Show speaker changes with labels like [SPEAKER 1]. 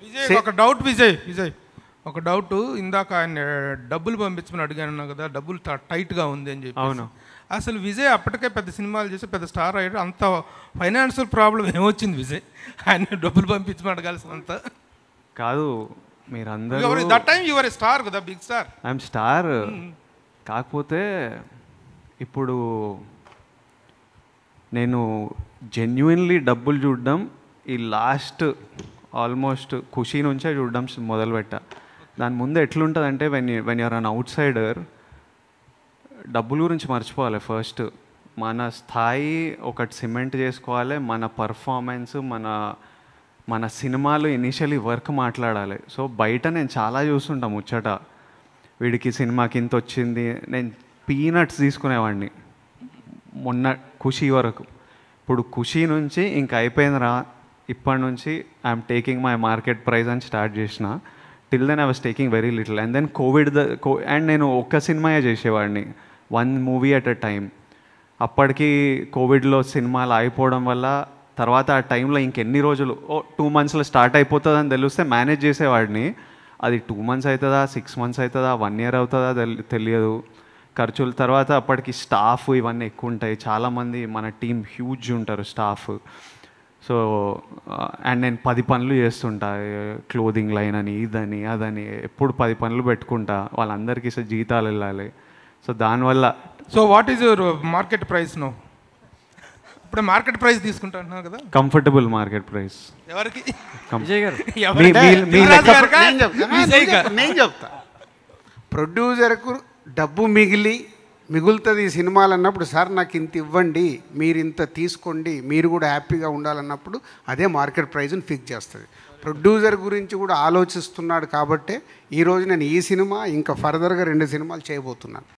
[SPEAKER 1] విజయ్ ఒక డౌట్ విజయ్ విజయ్ ఒక డౌట్ ఇందాక ఆయన డబ్బులు పంపించమని అడిగాను కదా డబ్బులు ట- టైట్గా ఉంది అని చెప్పి
[SPEAKER 2] అవును.
[SPEAKER 1] అసలు విజయ్ అప్పటికే పెద్ద సినిమాలు చేసి పెద్ద స్టార్ అయ్యాడు అంత ఫైనాన్షియల్ ప్రాబ్లం ఏమొచ్చింది విజయ్ ఆయన డబ్బులు పంపించమని అడగాల్సినంత
[SPEAKER 2] కాదు మీరందరూ
[SPEAKER 1] దట్ టైం యువర్ స్టార్ కదా బిగ్ స్టార్
[SPEAKER 2] ఐఎమ్ స్టార్ కాకపోతే ఇప్పుడు నేను జెన్యున్లీ డబ్బులు చూడడం ఈ లాస్ట్ ఆల్మోస్ట్ ఖుషీ నుంచే చూడడం మొదలుపెట్టా దాని ముందు ఎట్లుంటుందంటే when when you're an outsider డబ్బుల గురించి మర్చిపోవాలి ఫస్ట్ మన స్థాయి ఒకటి సిమెంట్ చేసుకోవాలి మన పర్ఫార్మెన్స్ మన మన సినిమాలు ఇనిషియలీ వర్క్ మాట్లాడాలి సో బయట నేను చాలా చూస్తుంటా ముచ్చట వీడికి సినిమాకి ఇంత వచ్చింది నేను పీనట్స్ తీసుకునేవాడిని మొన్న ఖుషి వరకు ఇప్పుడు ఖుషి నుంచి ఇంక అయిపోయిందిరా ఇప్పటి నుంచి I'm taking my market price అని స్టార్ట్ చేసిన till then I was taking very little and then covid the కో అండ్ నేను ఒక్క సినిమాయే చేసేవాడిని one movie at a time అప్పటికి కోవిడ్లో సినిమాలు అయిపోవడం వల్ల తర్వాత ఆ టైంలో ఇంకెన్ని రోజులు ఓ టూ మంత్స్లో స్టార్ట్ అయిపోతుందని తెలిస్తే మేనేజ్ చేసేవాడిని అది టూ మంత్స్ అవుతుందా సిక్స్ మంత్స్ అవుతుందా వన్ ఇయర్ అవుతుందా తెలి- తెలియదు ఖర్చుల తర్వాత అప్పటికి స్టాఫ్ ఇవన్నీ ఎక్కువ ఉంటాయి చాలామంది మన టీం హ్యూజ్ ఉంటారు స్టాఫ్ సో అండ్ నేను పది పనులు చేస్తుంటా క్లోదింగ్ లైన్ అని ఇదని అదని ఎప్పుడు పది పనులు పెట్టుకుంటా వాళ్ళందరికీ సో జీతాలు వెళ్ళాలి సో దానివల్ల
[SPEAKER 1] so what is your market price no ఇప్పుడు మార్కెట్ ప్రైస్ తీసుకుంటున్నావు కదా
[SPEAKER 2] కంఫర్టబుల్ మార్కెట్ ప్రైస్
[SPEAKER 1] ఎవరికి
[SPEAKER 3] విజయ్ గారు
[SPEAKER 1] ఎవరికి?
[SPEAKER 2] మీ- మీ
[SPEAKER 1] దిల్రాజు
[SPEAKER 2] లెక్క-
[SPEAKER 1] గారికా?
[SPEAKER 4] నేను చెప్తా నేను
[SPEAKER 1] విజయ్
[SPEAKER 4] చెప్తా,
[SPEAKER 1] గారు.
[SPEAKER 4] నేను చెప్తా ప్రొడ్యూసర్కు డబ్బు మిగిలి మిగులుతుంది ఈ సినిమాలు అన్నప్పుడు సార్ నాకు ఇంత ఇవ్వండి మీరు ఇంత తీసుకోండి మీరు కూడా హ్యాపీగా ఉండాలన్నప్పుడు అదే మార్కెట్ ప్రైస్ని ఫిక్స్ చేస్తుంది ప్రొడ్యూసర్ గురించి కూడా ఆలోచిస్తున్నాడు కాబట్టే ఈరోజు నేను ఈ సినిమా ఇంకా ఫర్దర్గా రెండు సినిమాలు చేయబోతున్నాను